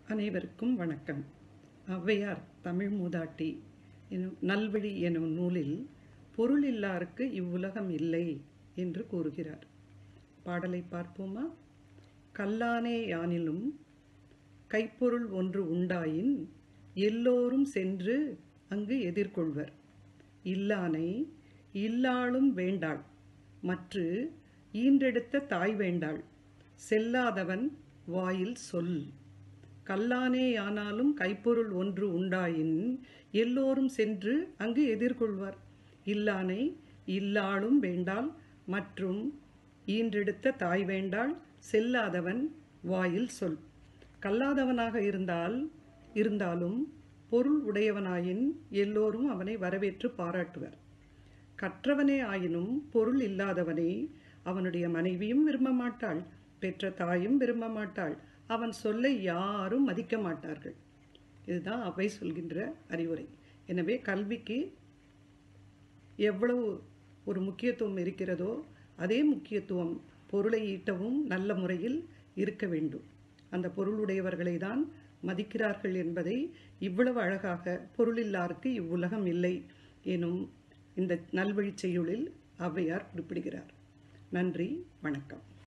அனைவருக்கும் வணக்கம் ஔவையார் தமிழ் மூதாட்டி எனும் நல்வழி எனும் நூலில் பொருள் இல்லாருக்கு இவ்வுலகம் இல்லை என்று கூறுகிறார் பாடலை பார்ப்போமா கல்லானே யானிலும் கைப்பொருள் ஒன்று உண்டாயின் எல்லோரும் சென்று அங்கு எதிர்கொள்வர் இல்லானை இல்லாளும் வேண்டாள் மற்று ஈன்றெடுத்த தாய் வேண்டாள் செல்லாதவன் வாயில் சொல் கல்லானே ஆனாலும் கைப்பொருள் ஒன்று உண்டாயின் எல்லோரும் சென்று அங்கு எதிர்கொள்வார் இல்லானை இல்லாளும் வேண்டாள் மற்றும் ஈன்றெடுத்த தாய் வேண்டாள் செல்லாதவன் வாயில் சொல் கல்லாதவனாக இருந்தால் இருந்தாலும் பொருள் உடையவனாயின் எல்லோரும் அவனை வரவேற்று பாராட்டுவர் கற்றவனே ஆயினும் பொருள் இல்லாதவனை அவனுடைய மனைவியும் விரும்ப மாட்டாள் பெற்ற தாயும் விரும்ப மாட்டாள் அவன் சொல்லை யாரும் மதிக்க மாட்டார்கள் இதுதான் அவை சொல்கின்ற அறிவுரை எனவே கல்விக்கு எவ்வளவு ஒரு முக்கியத்துவம் இருக்கிறதோ அதே முக்கியத்துவம் பொருளை ஈட்டவும் நல்ல முறையில் இருக்க வேண்டும் அந்த பொருளுடையவர்களை தான் மதிக்கிறார்கள் என்பதை இவ்வளவு அழகாக பொருளில்லாருக்கு இவ்வுலகம் இல்லை எனும் இந்த நல்வழிச் செய்யுளில் ஔவையார் குறிப்பிடுகிறார் நன்றி வணக்கம்